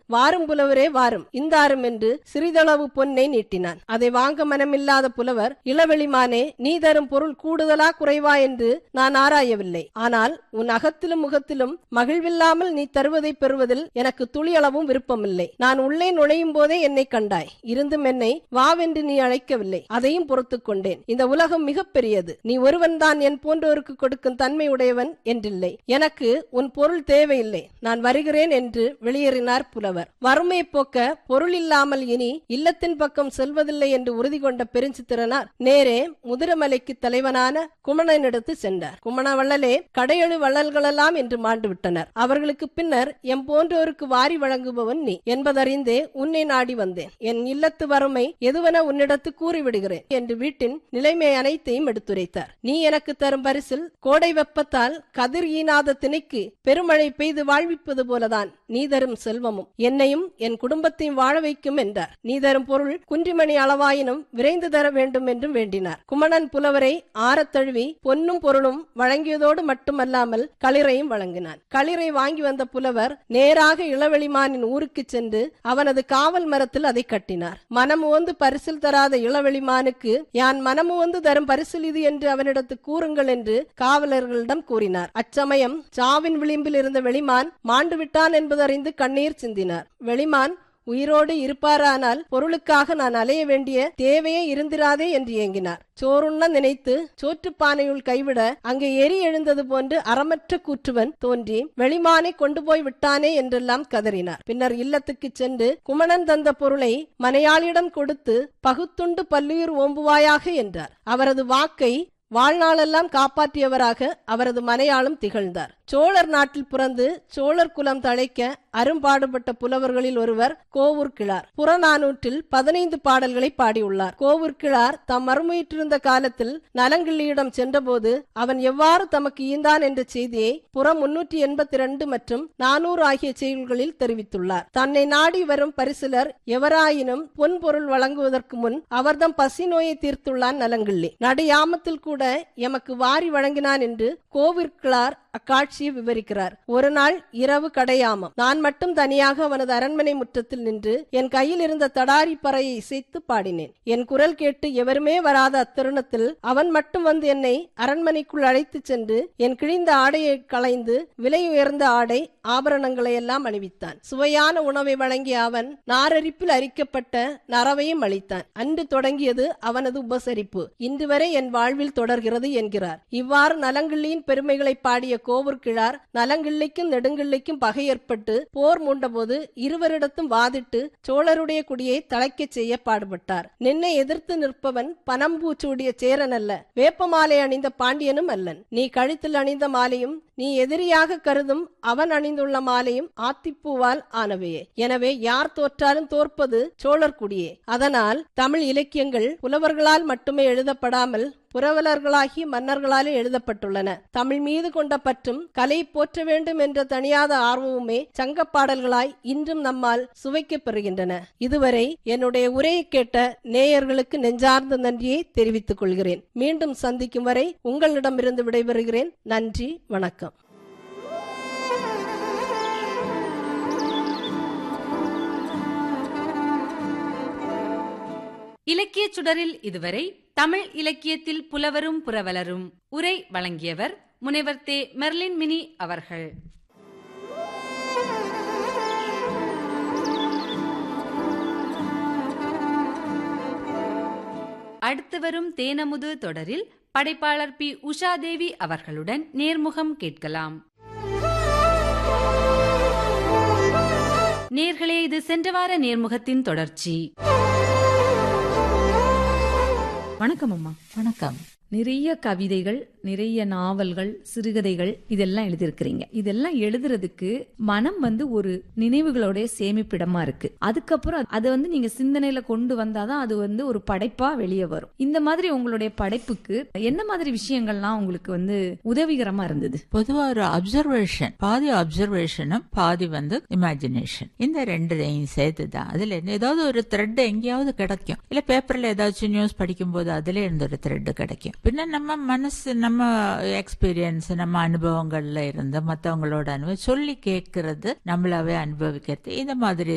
வாரும் புலவரே வாரும் இந்தாரும் என்று சிறிதளவு பொன்னை நீட்டினான் அதை வாங்க மனமில்லாத புலவர் இளவெளிமானே நீ தரும் பொருள் கூடுதலா குறைவா என்று நான் ஆராயவில்லை ஆனால் உன் அகத்திலும் முகத்திலும் மகிழ்வில்லாமல் நீ தருவதை பெறுவதில் எனக்கு துளியளவும் விருப்பமில்லை நான் உள்ளே நுழையும் போதே என்னை கண்டாய் இருந்தும் என்னை வாவென்று நீ அழைக்கவில்லை அதையும் பொறுத்துக் கொண்டேன் இந்த உலகம் மிகப் பெரியது நீ ஒருவன்தான் என் போன்றோருக்கு கொடுக்கும் தன்மை உடையவன் என்றில்லை எனக்கு உன் பொருள் தேவையில்லை நான் வருகிறேன் என்று வெளியேறினார் புலவர் வறுமை போக்க பொருள் இல்லாமல் இனி இல்லத்தின் பக்கம் செல்வதில்லை என்று உறுதி கொண்ட பெருஞ்சித்திரனார் நேரே முதிரமலைக்கு தலைவனான குமணனிடத்து சென்றார் குமணவள்ளலே கடையெழு வள்ளல்களெல்லாம் என்று மாண்டு விட்டனர் அவர்களுக்கு பின்னர் எம் போன்றோருக்கு வாரி வழங்குபவன் நீ என்பதறிந்தே உன்னை நாடி வந்தேன் என் இல்லத்து வறுமை எதுவென உன்னிடத்து கூறிவிடுகிறேன் என்று வீட்டின் நிலைமை அனைத்தையும் எடுத்துரைத்தார் நீ எனக்கு தரும் பரிசில் கோடை வெப்பத்தால் கதிர் ஈனாத திணைக்கு பெருமழை பெய்து வாழ்விப்பது போலதான் நீ தரும் செல்வமும் என்னையும் என் குடும்பத்தையும் வாழ வைக்கும் என்றார் நீ தரும் பொருள் குன்றிமணி அளவாயினும் விரைந்து தர வேண்டும் என்றும் வேண்டினார் குமணன் புலவரை ஆறத் தழுவி பொன்னும் பொருளும் வழங்கியதோடு மட்டுமல்லாமல் களிரையும் வழங்கினான் களிரை வாங்கி வந்த புலவர் நேராக இளவெளிமானின் ஊருக்கு சென்று அவனது காவல் மரத்தில் அதை கட்டினார் மனமுவந்து பரிசில் தராத இளவெளிமானுக்கு யான் மனமுவந்து தரும் பரிசில் இது என்று அவனிடத்து கூறுங்கள் என்று காவலர்களிடம் கூறினார் அச்சமயம் சாவின் விளிம்பில் இருந்த வெளிமான் மாண்டு விட்டான் என்பதறிந்து கண்ணீர் சிந்தினார் வெளிமான் உயிரோடு இருப்பாரானால் பொருளுக்காக நான் அலைய வேண்டிய தேவையே இருந்திராதே என்று ஏங்கினார் சோறுண்ண நினைத்து சோற்றுப்பானையுள் கைவிட அங்கே எரி எழுந்தது போன்று அறமற்ற கூற்றுவன் தோன்றி வெளிமானை கொண்டு போய் விட்டானே என்றெல்லாம் கதறினார் பின்னர் இல்லத்துக்கு சென்று குமணன் தந்த பொருளை மனையாளிடம் கொடுத்து பகுத்துண்டு பல்லுயிர் ஓம்புவாயாக என்றார் அவரது வாக்கை வாழ்நாளெல்லாம் காப்பாற்றியவராக அவரது மனையாளும் திகழ்ந்தார் சோழர் நாட்டில் பிறந்து சோழர் குலம் தழைக்க அரும்பாடுபட்ட புலவர்களில் ஒருவர் கோவூர் கிழார் புறநானூற்றில் பதினைந்து பாடல்களை பாடியுள்ளார் கோவூர் கிழார் தாம் மறுமுயிற்றிருந்த காலத்தில் நலங்கிள்ளியிடம் சென்றபோது அவன் எவ்வாறு தமக்கு ஈந்தான் என்ற செய்தியை புறம் முன்னூற்றி எண்பத்தி ரெண்டு மற்றும் நானூறு ஆகிய செய்திகளில் தெரிவித்துள்ளார் தன்னை நாடி வரும் பரிசிலர் எவராயினும் பொன் பொருள் வழங்குவதற்கு முன் அவர்தம் பசி நோயை தீர்த்துள்ளான் நலங்கிள்ளி நடையாமத்தில் கூட எமக்கு வாரி வழங்கினான் என்று கோவிற்கிழார் அக்காட்சியை விவரிக்கிறார் ஒரு நாள் இரவு கடையாமம் நான் மட்டும் தனியாக அவனது அரண்மனை முற்றத்தில் நின்று என் கையில் இருந்த தடாரி பறையை இசைத்து பாடினேன் என் குரல் கேட்டு எவருமே வராத அத்தருணத்தில் அவன் மட்டும் வந்து என்னை அரண்மனைக்குள் அழைத்துச் சென்று என் கிழிந்த ஆடையை களைந்து விலை உயர்ந்த ஆடை ஆபரணங்களை எல்லாம் அணிவித்தான் சுவையான உணவை வழங்கிய அவன் நாரரிப்பில் அரிக்கப்பட்ட நரவையும் அளித்தான் அன்று தொடங்கியது அவனது உபசரிப்பு இன்று வரை என் வாழ்வில் தொடர்கிறது என்கிறார் இவ்வாறு நலங்கிள்ளியின் பெருமைகளை பாடிய கோவூர் கிழார் நலங்கிள்ளிக்கும் நெடுங்கிள்ளிக்கும் பகை ஏற்பட்டு போர் மூண்டபோது இருவரிடத்தும் வாதிட்டு சோழருடைய குடியை தலைக்கச் செய்ய பாடுபட்டார் நின்னை எதிர்த்து நிற்பவன் பனம்பூச்சூடிய சேரன் அல்ல வேப்பமாலை அணிந்த பாண்டியனும் அல்லன் நீ கழுத்தில் அணிந்த மாலையும் நீ எதிரியாக கருதும் அவன் அணிந்துள்ள மாலையும் ஆத்திப்பூவால் ஆனவையே எனவே யார் தோற்றாலும் தோற்பது சோழர் குடியே அதனால் தமிழ் இலக்கியங்கள் புலவர்களால் மட்டுமே எழுதப்படாமல் புரவலர்களாகி மன்னர்களாலே எழுதப்பட்டுள்ளன தமிழ் மீது கொண்ட பற்றும் கலை போற்ற வேண்டும் என்ற தனியாத ஆர்வமுமே சங்க பாடல்களாய் இன்றும் நம்மால் சுவைக்கப் பெறுகின்றன இதுவரை என்னுடைய உரையை கேட்ட நேயர்களுக்கு நெஞ்சார்ந்த நன்றியை தெரிவித்துக் கொள்கிறேன் மீண்டும் சந்திக்கும் வரை உங்களிடமிருந்து விடைபெறுகிறேன் நன்றி வணக்கம் இலக்கிய சுடரில் இதுவரை தமிழ் இலக்கியத்தில் புலவரும் புரவலரும் உரை வழங்கியவர் முனைவர் தே மெர்லின் மினி அவர்கள் அடுத்து வரும் தேனமுது தொடரில் படைப்பாளர் பி உஷாதேவி அவர்களுடன் நேர்முகம் கேட்கலாம் நேர்களே இது சென்ற வார நேர்முகத்தின் தொடர்ச்சி வணக்கம் அம்மா வணக்கம் நிறைய கவிதைகள் நிறைய நாவல்கள் சிறுகதைகள் இதெல்லாம் எழுதியிருக்கிறீங்க இதெல்லாம் எழுதுறதுக்கு மனம் வந்து ஒரு நினைவுகளோட சேமிப்பிடமா இருக்கு அதுக்கப்புறம் அதை வந்து நீங்க சிந்தனையில கொண்டு வந்தாதான் அது வந்து ஒரு படைப்பா வெளியே வரும் இந்த மாதிரி உங்களுடைய படைப்புக்கு என்ன மாதிரி விஷயங்கள்லாம் உங்களுக்கு வந்து உதவிகரமா இருந்தது பொதுவா ஒரு அப்சர்வேஷன் பாதி அப்சர்வேஷனும் பாதி வந்து இமேஜினேஷன் இந்த ரெண்டையும் சேர்த்து தான் அதுல என்ன- ஏதாவது ஒரு த்ரெட் எங்கேயாவது கிடைக்கும் இல்ல பேப்பர்ல ஏதாச்சும் நியூஸ் படிக்கும் போது அதுல இருந்து ஒரு த்ரெட் கிடைக்கும் பின்ன நம்ம மனசு நம்ம எக்ஸ்பீரியன்ஸ் நம்ம அனுபவங்கள்ல இருந்து மத்தவங்களோட அனுபவம் சொல்லி கேட்கறது நம்மளாவே அனுபவிக்கிறது இந்த மாதிரி